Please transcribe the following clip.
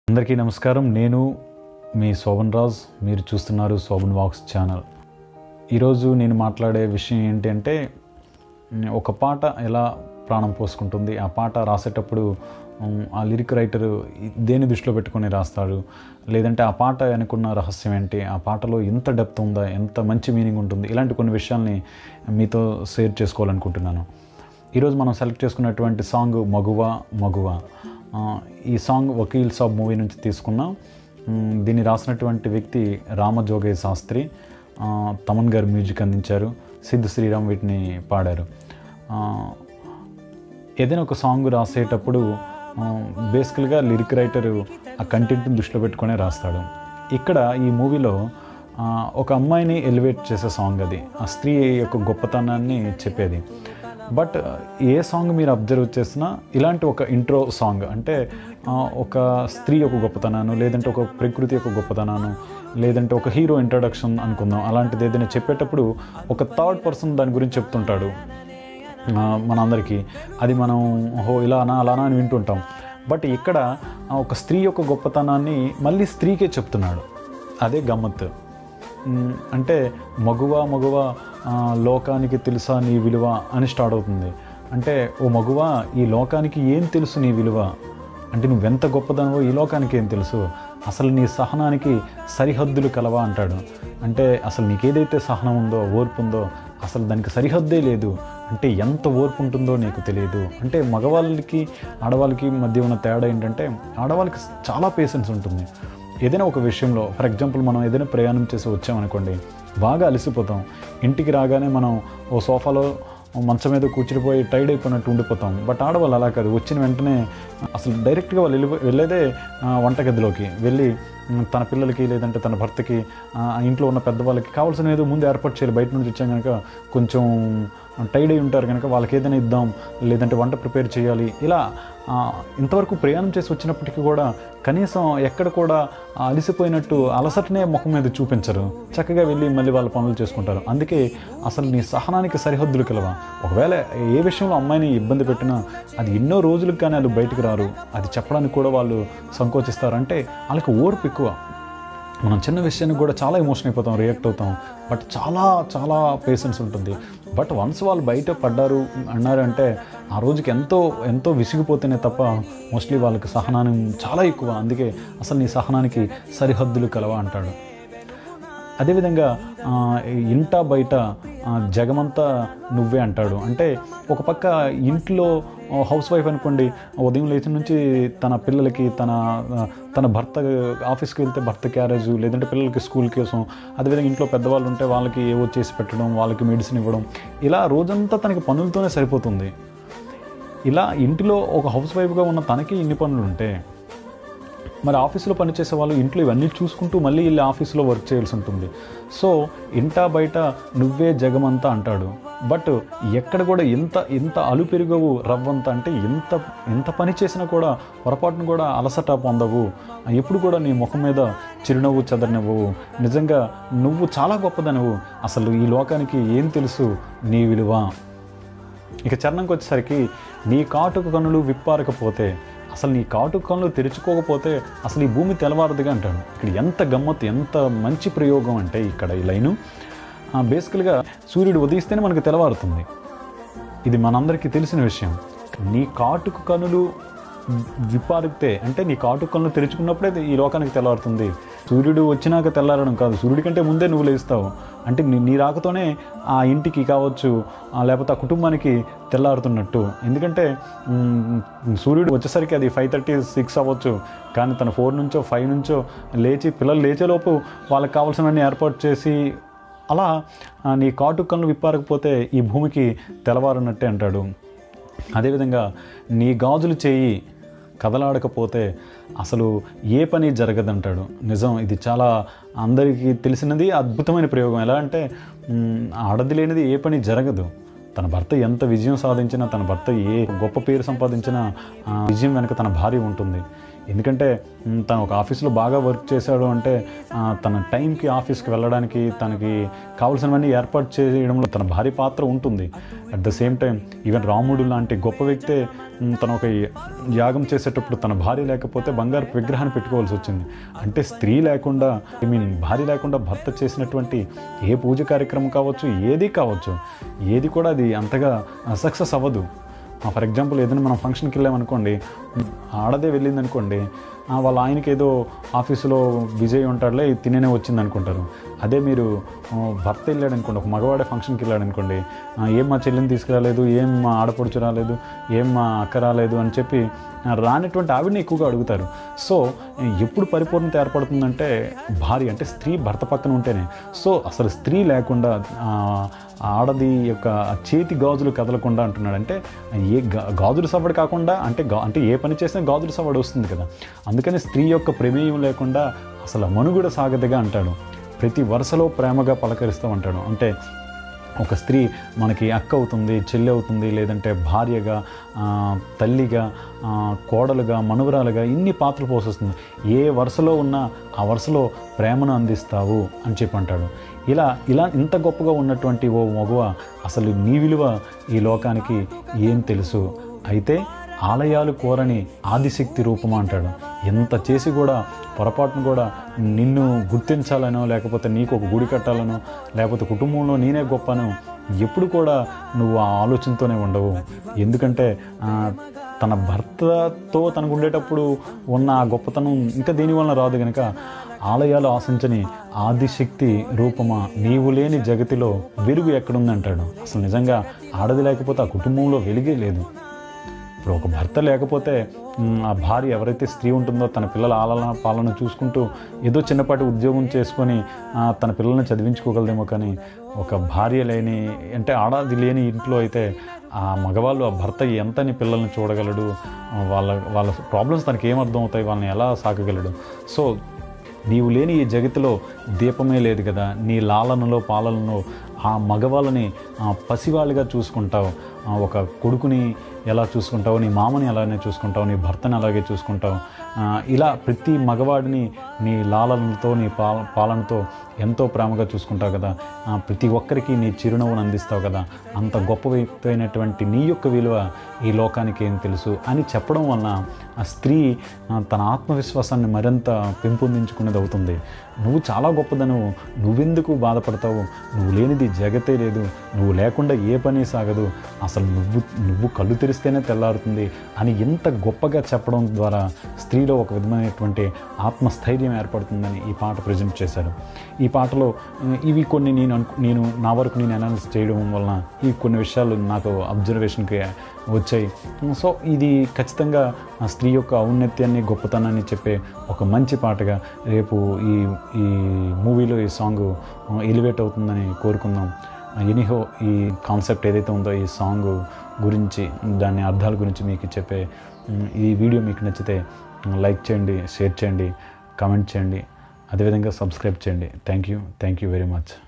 అందరికీ నమస్కారం నేను మీ శోభన్ రాజ్ మీరు చూస్తున్నారు శోభన్ వాక్స్ ఛానల్ ఈరోజు నేను మాట్లాడే విషయం ఏంటి అంటే ఒక పాట ఎలా ప్రాణం పోసుకుంటుంది ఆ పాట రాసేటప్పుడు ఉమ్, ఆ లిరిక్ రైటర్ దేని దృష్టిలో పెట్టుకొని రాస్తాడు లేదంటే ఆ పాట అనుకున్న రహస్యం ఏంటి ఆ పాటలో ఎంత డెప్త్ ఉందా ఎంత మంచి మీనింగ్ ఉంటుంది ఇలాంటి కొన్ని విషయాల్ని మీతో షేర్ చేసుకోవాలనుకుంటున్నాను ఈరోజు మనం సెలెక్ట్ చేసుకున్నటువంటి సాంగ్ మగువ మగువ ఆ, ఈ సాంగ్ వకీల్ సాబ్ మూవీ నుంచి తీసుకున్నాం మ్, దీన్ని రాసినటువంటి వ్యక్తి రామజోగయ్య శాస్త్రి ఆ, తమన్ గారు మ్యూజిక్ అందించారు సిద్ధు శ్రీరామ్ వీటిని పాడారు ఆ, ఏదైనా ఒక సాంగ్ రాసేటప్పుడు బేసికల్గా లిరిక్ రైటర్ ఆ కంటెంట్ని దృష్టిలో పెట్టుకునే రాస్తాడు ఇక్కడ ఈ మూవీలో ఆ, ఒక అమ్మాయిని ఎలివేట్ చేసే సాంగ్ అది ఆ స్త్రీ యొక్క గొప్పతనాన్ని చెప్పేది బట్ ఏ సాంగ్ మీరు అబ్జర్వ్ చేసినా ఇలాంటి ఒక ఇంట్రో సాంగ్ అంటే ఆ, ఒక స్త్రీ యొక్క గొప్పతనాన్ని లేదంటే ఒక ప్రకృతి యొక్క గొప్పతనాన్ని లేదంటే ఒక హీరో ఇంట్రడక్షన్ అనుకుందాం అలాంటిది ఏదైనా చెప్పేటప్పుడు ఒక థర్డ్ పర్సన్ దాని గురించి చెప్తుంటాడు ఆ, మనందరికీ అది మనం ఓహో ఇలానా అలానా అని వింటుంటాం బట్ ఇక్కడ ఆ, ఒక స్త్రీ యొక్క గొప్పతనాన్ని మళ్ళీ స్త్రీకే చెప్తున్నాడు అదే గమ్మత్తు మ్, అంటే మగువ మగువ ఆ, లోకానికి తెలుసా నీ విలువ అని స్టార్ట్ అవుతుంది అంటే ఓ మగువ ఈ లోకానికి ఏం తెలుసు నీ విలువ అంటే నువ్వెంత గొప్పదనవో ఈ లోకానికి ఏం తెలుసు అసలు నీ సహనానికి సరిహద్దులు కలవా అంటాడు అంటే అసలు నీకేదైతే సహనం ఉందో ఓర్పు ఉందో అసలు దానికి సరిహద్దే లేదు అంటే ఎంత ఓర్పు ఉంటుందో నీకు తెలియదు అంటే మగవాళ్ళకి ఆడవాళ్ళకి మధ్య ఉన్న తేడా ఏంటంటే ఆడవాళ్ళకి చాలా పేషెన్స్ ఉంటుంది ఏదైనా ఒక విషయంలో ఫర్ ఎగ్జాంపుల్ మనం ఏదైనా ప్రయాణం చేసి వచ్చామనుకోండి బాగా అలసిపోతాం ఇంటికి రాగానే మనం ఓ సోఫాలో మంచం మీద కూర్చుడిపోయి టైర్డ్ అయిపోయినట్టు ఉండిపోతాం బట్ ఆడవాళ్ళు అలా కాదు వచ్చిన వెంటనే అసలు డైరెక్ట్గా వాళ్ళు వెళ్ళి వెళ్ళేదే ఆ, వంటగదిలోకి వెళ్ళి ఉమ్, తన పిల్లలకి లేదంటే తన భర్తకి ఆ ఆ ఇంట్లో ఉన్న పెద్దవాళ్ళకి కావాల్సిన ఏదో ముందు ఏర్పాటు చేయాలి బయట నుంచి వచ్చాం కనుక కొంచెం టైర్డ్ అయి ఉంటారు కనుక వాళ్ళకి ఏదైనా ఇద్దాం లేదంటే వంట ప్రిపేర్ చేయాలి ఇలా ఆ, ఇంతవరకు ప్రయాణం చేసి వచ్చినప్పటికీ కూడా కనీసం ఎక్కడ కూడా ఆ అలసిపోయినట్టు అలసటనే ముఖం మీద చూపించరు చక్కగా వెళ్ళి మళ్ళీ వాళ్ళ పనులు చేసుకుంటారు అందుకే అసలు నీ సహనానికి సరిహద్దులు కలవా ఒకవేళ ఏ విషయంలో అమ్మాయిని ఇబ్బంది పెట్టినా అది ఎన్నో రోజులకు కానీ వాళ్ళు బయటకు రారు అది చెప్పడానికి కూడా వాళ్ళు సంకోచిస్తారు అంటే వాళ్ళకి ఓర్పు ఎక్కువ మనం చిన్న విషయానికి కూడా చాలా ఎమోషన్ అయిపోతాం రియాక్ట్ అవుతాం బట్ చాలా చాలా పేషెన్స్ ఉంటుంది బట్ వన్స్ వాళ్ళు బయట పడ్డారు అన్నారు అంటే ఆ రోజుకి ఎంతో ఎంతో విసిగిపోతేనే తప్ప మోస్ట్లీ వాళ్ళకి సహనాన్ని చాలా ఎక్కువ అందుకే అసలు నీ సహనానికి సరిహద్దులు కలవా అంటాడు అదేవిధంగా ఆ, ఇంట బయట ఆ, జగమంతా నువ్వే అంటాడు అంటే ఒక పక్క ఇంట్లో ఆ, హౌస్ వైఫ్ అనుకోండి ఉదయం లేచిన నుంచి తన పిల్లలకి తన ఆ, తన భర్త ఆఫీస్కి వెళ్తే భర్త క్యారేజ్ లేదంటే పిల్లలకి స్కూల్ కోసం అదేవిధంగా ఇంట్లో పెద్దవాళ్ళు ఉంటే వాళ్ళకి ఏవో చేసి పెట్టడం వాళ్ళకి మెడిసిన్ ఇవ్వడం ఇలా రోజంతా తనకి పనులతోనే సరిపోతుంది ఇలా ఇంటిలో ఒక హౌస్ వైఫ్గా ఉన్న తనకి ఇన్ని పనులు ఉంటే మరి ఆఫీసులో పనిచేసే వాళ్ళు ఇంట్లో ఇవన్నీ చూసుకుంటూ మళ్ళీ వెళ్ళి ఆఫీసులో వర్క్ చేయాల్సి ఉంటుంది సో ఇంటా బయట నువ్వే జగమంతా అంటాడు బట్ ఎక్కడ కూడా ఎంత ఎంత అలు పెరుగవు రవ్వంత అంటే ఎంత ఎంత పని చేసినా కూడా పొరపాటును కూడా అలసట పొందవు ఎప్పుడు కూడా నీ ముఖం మీద చిరునవ్వు చెదరనివ్వవు నిజంగా నువ్వు చాలా గొప్పదనవు అసలు ఈ లోకానికి ఏం తెలుసు నీ విలువ ఇక చరణంకి వచ్చేసరికి నీ కాటుక కన్నులు విప్పారకపోతే అసలు నీ కాటుక కన్నులు తెరుచుకోకపోతే అసలు ఈ భూమి తెలవారదుగా అంటాడు ఇక్కడ ఎంత గమ్మత్తు ఎంత మంచి ప్రయోగం అంటే ఇక్కడ ఈ లైను బేసికల్గా సూర్యుడు ఉదయిస్తేనే మనకు తెలవారుతుంది ఇది మనందరికీ తెలిసిన విషయం నీ కాటుక కనులు విప్పారితే అంటే నీ కాటుక కనులు తెరుచుకున్నప్పుడే ఈ లోకానికి తెల్లారుతుంది సూర్యుడు వచ్చినాక తెల్లారడం కాదు సూర్యుడి కంటే ముందే నువ్వు లేస్తావు అంటే నీ నీ రాకతోనే ఆ ఇంటికి కావచ్చు ఆ లేకపోతే ఆ కుటుంబానికి తెల్లారుతున్నట్టు ఎందుకంటే మ్, సూర్యుడు వచ్చేసరికి అది ఫైవ్ థర్టీ సిక్స్ అవ్వచ్చు కానీ తన ఫోర్ నుంచో ఫైవ్ నుంచో లేచి పిల్లలు లేచేలోపు వాళ్ళకి కావాల్సినవన్నీ ఏర్పాటు చేసి అలా ఆ, నీ కాటుక కళ్ళు విప్పారకపోతే ఈ భూమికి తెలవారన్నట్టే అంటాడు అదేవిధంగా నీ గాజులు చేయి కదలాడకపోతే అసలు ఏ పని జరగదంటాడు నిజం ఇది చాలా అందరికీ తెలిసినది అద్భుతమైన ప్రయోగం ఎలా అంటే మ్, ఆడది లేనిది ఏ పని జరగదు తన భర్త ఎంత విజయం సాధించినా తన భర్త ఏ గొప్ప పేరు సంపాదించినా ఆ విజయం వెనుక తన భార్య ఉంటుంది ఎందుకంటే మ్, తను ఒక ఆఫీస్లో బాగా వర్క్ చేశాడు అంటే ఆ, తన టైంకి ఆఫీస్కి వెళ్ళడానికి తనకి కావాల్సినవన్నీ ఏర్పాటు చేయడంలో తన భారీ పాత్ర ఉంటుంది at the same time even రాముడు లాంటి గొప్ప వ్యక్తే మ్, తను ఒక యాగం చేసేటప్పుడు తన భార్య లేకపోతే బంగారు విగ్రహాన్ని పెట్టుకోవాల్సి వచ్చింది అంటే స్త్రీ లేకుండా ఐ మీన్ భార్య లేకుండా భర్త చేసినటువంటి ఏ పూజ కార్యక్రమం కావచ్చు ఏది కావచ్చు ఏది కూడా అది అంతగా సక్సెస్ అవ్వదు ఫర్ ఎగ్జాంపుల్ ఏదైనా మనం ఫంక్షన్కి వెళ్ళామనుకోండి ఆడదే వెళ్ళింది అనుకోండి ఆ, వాళ్ళ ఆయనకి ఏదో ఆఫీసులో బిజీ అయి ఉంటాడులే ఇది తినేనే వచ్చింది అనుకుంటారు అదే మీరు ఆ, భర్త వెళ్ళాడు అనుకోండి ఒక మగవాడే ఫంక్షన్కి వెళ్ళాడు అనుకోండి ఆ, ఏం మా చెల్లిని తీసుకురాలేదు ఏం మా ఆడపడుచు రాలేదు ఏం మా అక్క రాలేదు అని చెప్పి ఆ, రానటువంటి ఆవిడని ఎక్కువగా అడుగుతారు సో ఎప్పుడు పరిపూర్ణత ఏర్పడుతుందంటే భార్య అంటే స్త్రీ భర్త పక్కన ఉంటేనే సో అసలు స్త్రీ లేకుండా ఆ, ఆడది యొక్క ఆ చేతి గాజులు కదలకుండా అంటున్నాడు అంటే ఏ గా- గాజులు సవ్వడు కాకుండా అంటే గా అంటే ఏ పని చేసినా గాజులు సవ్వడు వస్తుంది కదా అందుకని స్త్రీ యొక్క ప్రమేయం లేకుండా అసలు మనుగుడ సాగదుగా అంటాడు ప్రతి వరుసలో ప్రేమగా పలకరిస్తూ ఉంటాడు అంటే ఒక స్త్రీ మనకి అక్క అవుతుంది చెల్లి అవుతుంది లేదంటే భార్యగా ఆ, తల్లిగా ఆ, కోడలుగా మనువరాలుగా ఇన్ని పాత్రలు పోషిస్తుంది ఏ వరుసలో ఉన్నా ఆ వరుసలో ప్రేమను అందిస్తావు అని చెప్పి అంటాడు ఇలా ఇలా ఇంత గొప్పగా ఉన్నటువంటి ఓ మగువ అసలు నీ విలువ ఈ లోకానికి ఏం తెలుసు అయితే ఆలయాలు కోరని ఆదిశక్తి రూపమా అంటాడు ఎంత చేసి కూడా పొరపాటును కూడా నిన్ను గుర్తించాలనో లేకపోతే నీకు ఒక గుడి కట్టాలనో లేకపోతే కుటుంబంలో నేనే గొప్పను ఎప్పుడు కూడా నువ్వు ఆ ఆలోచనతోనే ఉండవు ఎందుకంటే ఆ, తన భర్తతో తనకు ఉండేటప్పుడు ఉన్న ఆ గొప్పతనం ఇంకా దేనివల్ల రాదు కనుక ఆలయాలు ఆశించని ఆదిశక్తి రూపమా నీవు లేని జగతిలో వెలుగు ఎక్కడుందంటాడు అసలు నిజంగా ఆడది లేకపోతే ఆ కుటుంబంలో వెలుగే లేదు ఇప్పుడు ఒక భర్త లేకపోతే మ్, ఆ భార్య ఎవరైతే స్త్రీ ఉంటుందో తన పిల్లల ఆలన పాలన చూసుకుంటూ ఏదో చిన్నపాటి ఉద్యోగం చేసుకొని ఆ, తన పిల్లల్ని చదివించుకోగలదేమో కానీ ఒక భార్య లేని అంటే ఆడది లేని ఇంట్లో అయితే ఆ మగవాళ్ళు ఆ భర్త ఎంతని పిల్లల్ని చూడగలడు ఆ, వాళ్ళ వాళ్ళ ప్రాబ్లమ్స్ తనకి ఏమర్థం అవుతాయి వాళ్ళని ఎలా సాకగలడు సో నీవు లేని ఈ జగతిలో దీపమే లేదు కదా నీ లాలనలో పాలనలో ఆ మగవాళ్ళని ఆ, పసివాళ్ళుగా చూసుకుంటావు ఆ, ఒక కొడుకుని ఎలా చూసుకుంటావు నీ మామని అలానే చూసుకుంటావు నీ భర్తని అలాగే చూసుకుంటావు ఆ, ఇలా ప్రతి మగవాడిని నీ లాలనతో నీ పాల పాలనతో ఎంతో ప్రేమగా చూసుకుంటావు కదా ఆ, ప్రతి ఒక్కరికి నీ చిరునవ్వును అందిస్తావు కదా అంత గొప్ప వ్యక్తి అయినటువంటి నీ యొక్క విలువ ఈ లోకానికి ఏం తెలుసు అని చెప్పడం వలన ఆ స్త్రీ ఆ, తన ఆత్మవిశ్వాసాన్ని మరింత పెంపొందించుకునేది అవుతుంది నువ్వు చాలా గొప్పదను నువ్వెందుకు బాధపడతావు నువ్వు లేనిది జగతే లేదు నువ్వు లేకుండా ఏ పని సాగదు అసలు నువ్వు నువ్వు కళ్ళు తెరిస్తేనే తెల్లారుతుంది అని ఎంత గొప్పగా చెప్పడం ద్వారా స్త్రీలో ఒక విధమైనటువంటి ఆత్మస్థైర్యం ఏర్పడుతుందని ఈ పాట ప్రజెంట్ చేశారు ఈ పాటలో ఉమ్, ఇవి కొన్ని నేను అనుకు నేను నా వరకు నేను అనాలిసిస్ చేయడం వలన ఈ కొన్ని విషయాలు నాకు అబ్జర్వేషన్కి వచ్చాయి సో ఇది ఖచ్చితంగా ఆ స్త్రీ యొక్క ఔన్నత్యాన్ని గొప్పతనాన్ని చెప్పే ఒక మంచి పాటగా రేపు ఈ ఈ మూవీలో ఈ సాంగ్ ఎలివేట్ అవుతుందని కోరుకుందాం ఎనీహో ఈ కాన్సెప్ట్ ఏదైతే ఉందో ఈ సాంగ్ గురించి దాని అర్థాల గురించి మీకు చెప్పే ఉమ్, ఈ వీడియో మీకు నచ్చితే లైక్ చేయండి షేర్ చేయండి కామెంట్ చేయండి అదేవిధంగా సబ్స్క్రైబ్ చేయండి thank you thank you very much